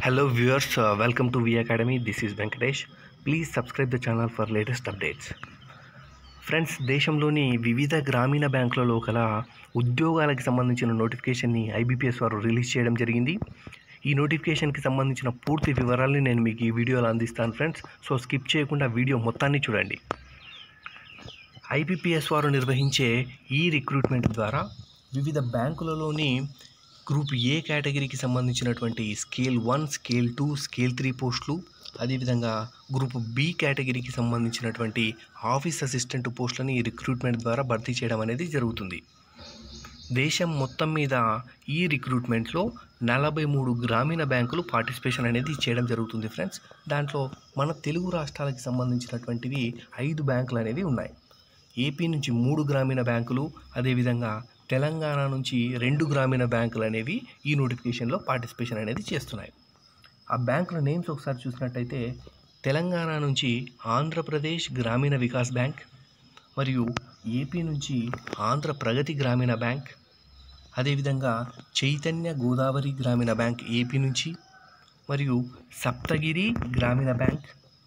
Hello viewers, uh, welcome to V Academy. This is Venkatesh. Please subscribe the channel for latest updates. Friends దేశంలోని వివిధ గ్రామీణ బ్యాంకులలో గల ఉద్యోగాలకు సంబంధించిన నోటిఫికేషన్ని ఐబీపీఎస్ వారు రిలీజ్ చేయడం జరిగింది ఈ నోటిఫికేషన్కి సంబంధించిన పూర్తి వివరాలని నేను మీకు ఈ వీడియోలో అందిస్తాను ఫ్రెండ్స్ సో స్కిప్ చేయకుండా వీడియో మొత్తాన్ని చూడండి ఐబీపీఎస్ వారు నిర్వహించే ఈ రిక్రూట్మెంట్ ద్వారా వివిధ బ్యాంకులలోని గ్రూప్ ఏ కేటగిరీకి సంబంధించినటువంటి scale one scale two scale three పోస్టులు అదేవిధంగా గ్రూప్ బి కేటగిరీకి సంబంధించినటువంటి ఆఫీస్ అసిస్టెంట్ పోస్టులని ఈ రిక్రూట్మెంట్ ద్వారా భర్తీ చేయడం అనేది జరుగుతుంది దేశం మొత్తం మీద ఈ రిక్రూట్మెంట్లో నలభై మూడు గ్రామీణ బ్యాంకులు పార్టిసిపేషన్ అనేది చేయడం జరుగుతుంది ఫ్రెండ్స్ దాంట్లో మన తెలుగు రాష్ట్రాలకు సంబంధించినటువంటివి ఐదు బ్యాంకులు అనేవి ఉన్నాయి ఏపీ నుంచి మూడు గ్రామీణ బ్యాంకులు అదేవిధంగా తెలంగాణ నుంచి రెండు గ్రామీణ బ్యాంకులు అనేవి ఈ నోటిఫికేషన్లో పార్టిసిపేషన్ అనేది చేస్తున్నాయి ఆ బ్యాంకుల నేమ్స్ ఒకసారి చూసినట్టయితే తెలంగాణ నుంచి ఆంధ్రప్రదేశ్ గ్రామీణ వికాస్ బ్యాంక్ మరియు ఏపీ నుంచి ఆంధ్ర ప్రగతి గ్రామీణ బ్యాంక్ అదేవిధంగా చైతన్య గోదావరి గ్రామీణ బ్యాంక్ ఏపీ నుంచి మరియు సప్తగిరి గ్రామీణ బ్యాంక్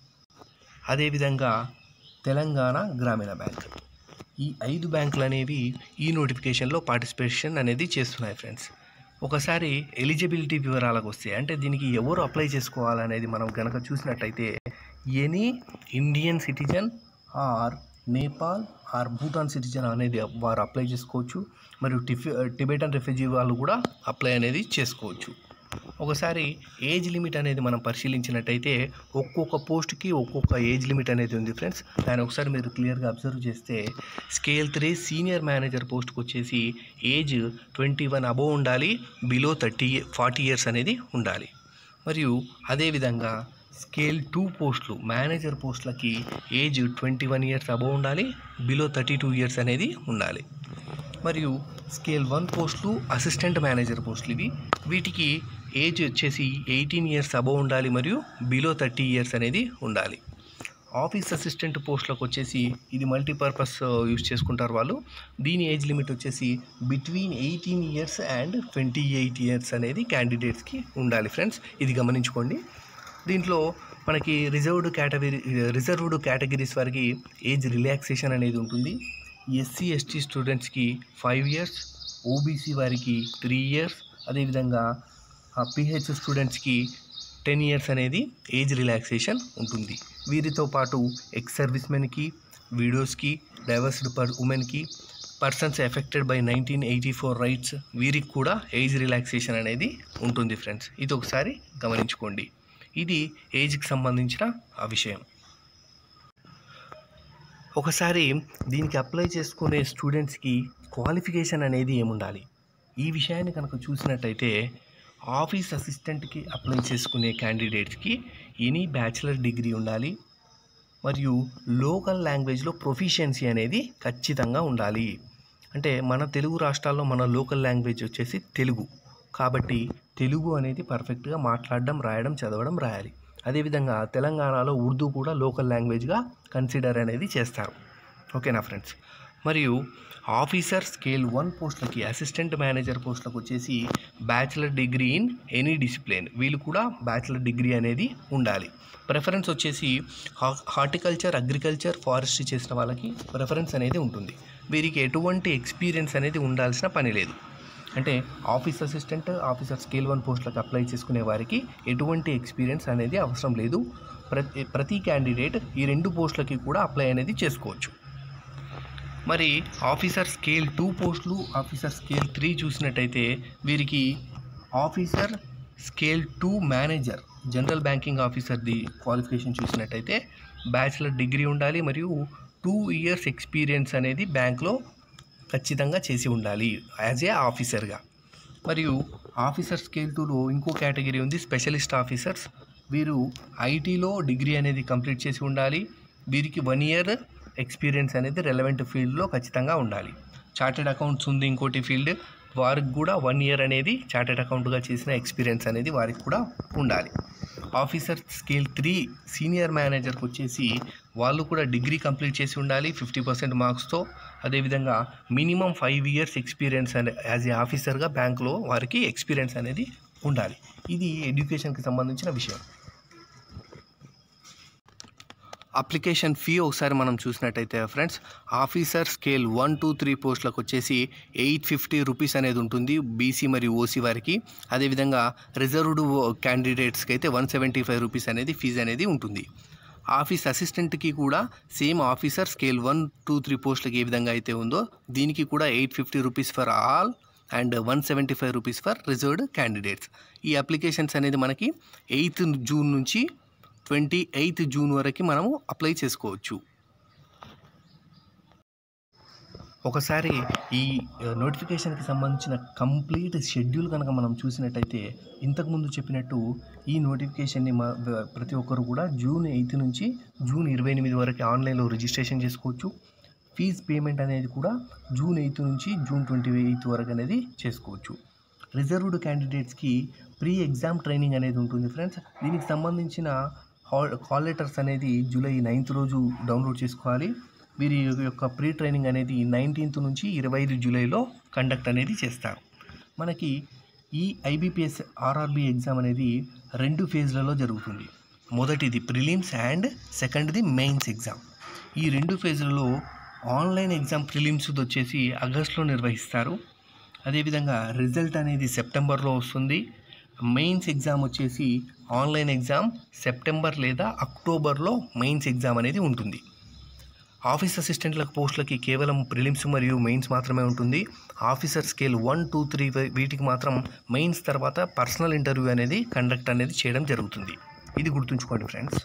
అదేవిధంగా తెలంగాణ గ్రామీణ బ్యాంక్ ఈ ఐదు బ్యాంకులు అనేవి ఈ నోటిఫికేషన్లో పార్టిసిపేషన్ అనేది చేస్తున్నాయి ఫ్రెండ్స్ ఒకసారి ఎలిజిబిలిటీ వివరాలకు వస్తే అంటే దీనికి ఎవరు అప్లై చేసుకోవాలనేది మనం కనుక చూసినట్టయితే any Indian citizen or Nepal or Bhutan citizen అనేది వారు అప్లై చేసుకోవచ్చు మరియు టిఫి టిబెటన్ రెఫ్యూజీ వాళ్ళు కూడా అప్లై అనేది చేసుకోవచ్చు ఒకసారి ఏజ్ లిమిట్ అనేది మనం పరిశీలించినట్టయితే ఒక్కొక్క పోస్ట్కి ఒక్కొక్క ఏజ్ లిమిట్ అనేది ఉంది ఫ్రెండ్స్ దాన్ని ఒకసారి మీరు క్లియర్గా అబ్జర్వ్ చేస్తే స్కేల్ త్రీ సీనియర్ మేనేజర్ పోస్ట్కి వచ్చేసి ఏజ్ ట్వంటీ వన్ అబోవ్ ఉండాలి బిలో థర్టీ ఫార్టీ ఇయర్స్ అనేది ఉండాలి మరియు అదేవిధంగా స్కేల్ టూ పోస్టులు మేనేజర్ పోస్టులకి age twenty one years above ఉండాలి బిలో థర్టీ టూ ఇయర్స్ అనేది ఉండాలి మరియు స్కేల్ వన్ పోస్టులు అసిస్టెంట్ మేనేజర్ పోస్టులు ఇవి వీటికి ఏజ్ వచ్చేసి ఎయిటీన్ ఇయర్స్ అబోవ్ ఉండాలి మరియు బిలో థర్టీ ఇయర్స్ అనేది ఉండాలి ఆఫీస్ అసిస్టెంట్ పోస్టులకు వచ్చేసి ఇది మల్టీపర్పస్ యూస్ చేసుకుంటారు వాళ్ళు దీని ఏజ్ లిమిట్ వచ్చేసి between eighteen years and twenty eight years అనేది క్యాండిడేట్స్కి ఉండాలి ఫ్రెండ్స్ ఇది గమనించుకోండి దీంట్లో మనకి రిజర్వ్డ్ కేటగిరీ రిజర్వ్డ్ కేటగిరీస్ వారికి ఏజ్ రిలాక్సేషన్ అనేది ఉంటుంది ఎస్సీ ఎస్టీ స్టూడెంట్స్కి ఫైవ్ ఇయర్స్ ఓబీసీ వారికి త్రీ ఇయర్స్ అదేవిధంగా పిహెచ్ స్టూడెంట్స్కి టెన్ ఇయర్స్ అనేది ఏజ్ రిలాక్సేషన్ ఉంటుంది వీరితో పాటు ఎక్స్ సర్వీస్ మెన్కి వీడియోస్కి డైవర్స్డ్ పర్ ఉమెన్కి persons affected by nineteen eighty four riots వీరికి కూడా ఏజ్ రిలాక్సేషన్ అనేది ఉంటుంది ఫ్రెండ్స్ ఇది ఒకసారి గమనించుకోండి ఇది ఏజ్కి సంబంధించిన ఆ విషయం ఒకసారి దీనికి అప్లై చేసుకునే స్టూడెంట్స్కి క్వాలిఫికేషన్ అనేది ఏముండాలి ఈ విషయాన్ని కనుక చూసినట్టయితే ఆఫీస్ అసిస్టెంట్కి అప్లై చేసుకునే క్యాండిడేట్స్కి ఎనీ బ్యాచిలర్ డిగ్రీ ఉండాలి మరియు లోకల్ లాంగ్వేజ్లో ప్రొఫిషియన్సీ అనేది ఖచ్చితంగా ఉండాలి అంటే మన తెలుగు రాష్ట్రాల్లో మన లోకల్ లాంగ్వేజ్ వచ్చేసి తెలుగు కాబట్టి తెలుగు అనేది పర్ఫెక్ట్గా మాట్లాడడం రాయడం చదవడం రాయాలి అదేవిధంగా తెలంగాణలో ఉర్దూ కూడా లోకల్ లాంగ్వేజ్గా కన్సిడర్ అనేది చేస్తారు ఓకేనా ఫ్రెండ్స్ మరియు ఆఫీసర్ స్కేల్ వన్ పోస్టులకి అసిస్టెంట్ మేనేజర్ పోస్టులకు వచ్చేసి bachelor degree in any discipline వీళ్ళు కూడా బ్యాచిలర్ డిగ్రీ అనేది ఉండాలి ప్రిఫరెన్స్ వచ్చేసి హార్టికల్చర్ అగ్రికల్చర్ ఫారెస్ట్రీ చేసిన వాళ్ళకి ప్రిఫరెన్స్ అనేది ఉంటుంది వీరికి ఎటువంటి ఎక్స్పీరియన్స్ అనేది ఉండాల్సిన పని లేదు అంటే office assistant officer scale one పోస్టులకు అప్లై చేసుకునే వారికి ఎటువంటి ఎక్స్పీరియన్స్ అనేది అవసరం లేదు ప్రతి ప్రతి క్యాండిడేట్ ఈ రెండు పోస్టులకి కూడా అప్లై అనేది చేసుకోవచ్చు మరి ఆఫీసర్ స్కేల్ టూ పోస్టులు ఆఫీసర్ స్కేల్ త్రీ చూసినట్టయితే వీరికి officer scale two manager general banking ఆఫీసర్ది క్వాలిఫికేషన్ చూసినట్టయితే బ్యాచిలర్ డిగ్రీ ఉండాలి మరియు టూ ఇయర్స్ ఎక్స్పీరియన్స్ అనేది బ్యాంక్లో ఖచ్చితంగా చేసి ఉండాలి యాజ్ ఏ ఆఫీసర్గా మరియు ఆఫీసర్ స్కేల్ టూలో ఇంకో కేటగిరీ ఉంది స్పెషలిస్ట్ ఆఫీసర్స్ వీరు ఐటీలో డిగ్రీ అనేది కంప్లీట్ చేసి ఉండాలి వీరికి వన్ ఇయర్ ఎక్స్పీరియన్స్ అనేది రెలవెంట్ ఫీల్డ్లో ఖచ్చితంగా ఉండాలి చార్టెడ్ అకౌంట్స్ ఉంది ఇంకోటి ఫీల్డ్ వారికి కూడా వన్ ఇయర్ అనేది చార్టెడ్ అకౌంట్గా చేసిన ఎక్స్పీరియన్స్ అనేది వారికి కూడా ఉండాలి ఆఫీసర్ స్కేల్ త్రీ సీనియర్ మేనేజర్కి వచ్చేసి వాళ్ళు కూడా డిగ్రీ కంప్లీట్ చేసి ఉండాలి ఫిఫ్టీ పర్సెంట్ మార్క్స్తో అదేవిధంగా మినిమం ఫైవ్ ఇయర్స్ ఎక్స్పీరియన్స్ అనే యాజ్ ఏ ఆఫీసర్గా బ్యాంక్లో వారికి ఎక్స్పీరియన్స్ అనేది ఉండాలి ఇది ఎడ్యుకేషన్కి సంబంధించిన విషయం అప్లికేషన్ ఫీ ఒకసారి మనం చూసినట్టయితే friends officer scale one two three పోస్టులకు వచ్చేసి ఎయిట్ ఫిఫ్టీ రూపీస్ అనేది ఉంటుంది బీసీ మరియు ఓసీ వారికి అదేవిధంగా రిజర్వ్డ్ క్యాండిడేట్స్కి అయితే వన్ సెవెంటీ ఫైవ్ రూపీస్ అనేది ఫీజు అనేది ఉంటుంది ఆఫీస్ అసిస్టెంట్కి కూడా same officer scale one two three పోస్టులకి ఏ విధంగా అయితే ఉందో దీనికి కూడా eight fifty rupees for all and one seventy five rupees for reserved candidates ఈ అప్లికేషన్స్ అనేది మనకి ఎయిత్ జూన్ నుంచి ట్వంటీ ఎయిత్ జూన్ వరకు మనము అప్లై చేసుకోవచ్చు ఒకసారి ఈ నోటిఫికేషన్కి సంబంధించిన కంప్లీట్ షెడ్యూల్ కనుక మనం చూసినట్టయితే ఇంతకుముందు చెప్పినట్టు ఈ నోటిఫికేషన్ని మా ప్రతి ఒక్కరు కూడా జూన్ ఎయిత్ నుంచి జూన్ ఇరవై ఎనిమిది వరకు ఆన్లైన్లో రిజిస్ట్రేషన్ చేసుకోవచ్చు ఫీజ్ పేమెంట్ అనేది కూడా జూన్ ఎయిత్ నుంచి జూన్ ట్వంటీ ఎయిత్ వరకు అనేది చేసుకోవచ్చు రిజర్వ్డ్ క్యాండిడేట్స్కి ప్రీ ఎగ్జామ్ ట్రైనింగ్ అనేది ఉంటుంది ఫ్రెండ్స్ దీనికి సంబంధించిన హాల్ కాల్ లెటర్స్ అనేది జూలై నైన్త్ రోజు డౌన్లోడ్ చేసుకోవాలి వీరి యొక్క ప్రీ ట్రైనింగ్ అనేది నైన్టీన్త్ నుంచి ఇరవై ఐదు జూలైలో కండక్ట్ అనేది చేస్తారు మనకి ఈ ఐబీపీఎస్ ఆర్ఆర్బీ ఎగ్జామ్ అనేది రెండు ఫేజ్లలో జరుగుతుంది మొదటిది ప్రిలిమ్స్ అండ్ సెకండ్ది మెయిన్స్ ఎగ్జామ్ ఈ రెండు ఫేజ్లలో ఆన్లైన్ ఎగ్జామ్ ప్రిలిమ్స్ వచ్చేసి ఆగస్టులో నిర్వహిస్తారు అదేవిధంగా రిజల్ట్ అనేది సెప్టెంబర్లో వస్తుంది మెయిన్స్ ఎగ్జామ్ వచ్చేసి ఆన్లైన్ ఎగ్జామ్ సెప్టెంబర్ లేదా అక్టోబర్లో మెయిన్స్ ఎగ్జామ్ అనేది ఉంటుంది ఆఫీస్ అసిస్టెంట్ల పోస్టులకి కేవలం ప్రిలిమ్స్ మరియు మెయిన్స్ మాత్రమే ఉంటుంది officer scale one two three వీటికి మాత్రం మెయిన్స్ తర్వాత పర్సనల్ ఇంటర్వ్యూ అనేది కండక్ట్ అనేది చేయడం జరుగుతుంది ఇది గుర్తుంచుకోండి ఫ్రెండ్స్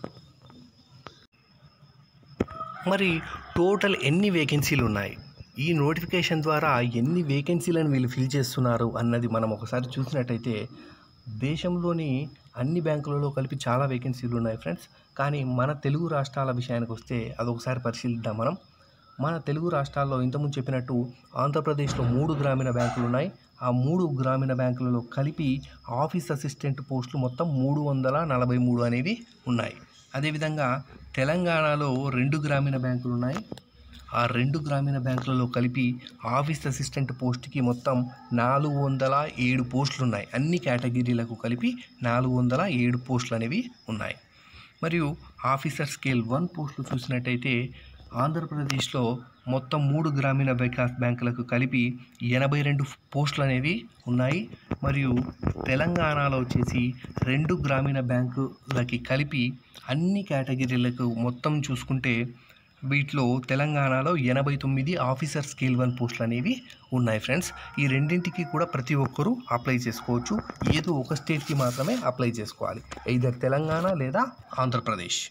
మరి టోటల్ ఎన్ని వేకెన్సీలు ఉన్నాయి ఈ నోటిఫికేషన్ ద్వారా ఎన్ని వేకెన్సీలను వీళ్ళు ఫిల్ చేస్తున్నారు అన్నది మనం ఒకసారి చూసినట్టయితే దేశంలోని అన్ని బ్యాంకులలో కలిపి చాలా వేకెన్సీలు ఉన్నాయి ఫ్రెండ్స్ కానీ మన తెలుగు రాష్ట్రాల విషయానికి వస్తే అదొకసారి పరిశీలిద్దాం మనం మన తెలుగు రాష్ట్రాల్లో ఇంతకుముందు చెప్పినట్టు ఆంధ్రప్రదేశ్లో మూడు గ్రామీణ బ్యాంకులు ఉన్నాయి ఆ మూడు గ్రామీణ బ్యాంకులలో కలిపి ఆఫీస్ అసిస్టెంట్ పోస్టులు మొత్తం మూడు వందల నలభై మూడు అనేవి ఉన్నాయి అదేవిధంగా తెలంగాణలో రెండు గ్రామీణ బ్యాంకులు ఉన్నాయి ఆ రెండు గ్రామీణ బ్యాంకులలో కలిపి ఆఫీస్ అసిస్టెంట్ పోస్ట్కి మొత్తం నాలుగు వందల ఏడు పోస్టులు ఉన్నాయి అన్ని కేటగిరీలకు కలిపి నాలుగు వందల ఏడు పోస్టులు అనేవి ఉన్నాయి మరియు ఆఫీసర్ స్కేల్ వన్ పోస్టులు చూసినట్టయితే ఆంధ్రప్రదేశ్లో మొత్తం మూడు గ్రామీణ వికాస్ బ్యాంకులకు కలిపి ఎనభై రెండు పోస్టులు అనేవి ఉన్నాయి మరియు తెలంగాణలో వచ్చేసి రెండు గ్రామీణ బ్యాంకులకి కలిపి అన్ని కేటగిరీలకు మొత్తం చూసుకుంటే వీటిలో తెలంగాణలో ఎనభై తొమ్మిది ఆఫీసర్ స్కేల్ వన్ పోస్టులు అనేవి ఉన్నాయి ఫ్రెండ్స్ ఈ రెండింటికి కూడా ప్రతి ఒక్కరూ అప్లై చేసుకోవచ్చు ఏదో ఒక స్టేట్కి మాత్రమే అప్లై చేసుకోవాలి ఇదర్ తెలంగాణ లేదా ఆంధ్రప్రదేశ్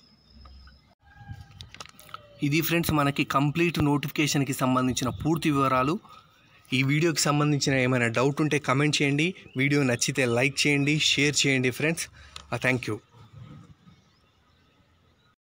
ఇది ఫ్రెండ్స్ మనకి కంప్లీట్ నోటిఫికేషన్కి సంబంధించిన పూర్తి వివరాలు ఈ వీడియోకి సంబంధించిన ఏమైనా డౌట్ ఉంటే కమెంట్ చేయండి వీడియో నచ్చితే లైక్ చేయండి షేర్ చేయండి ఫ్రెండ్స్ థ్యాంక్ యూ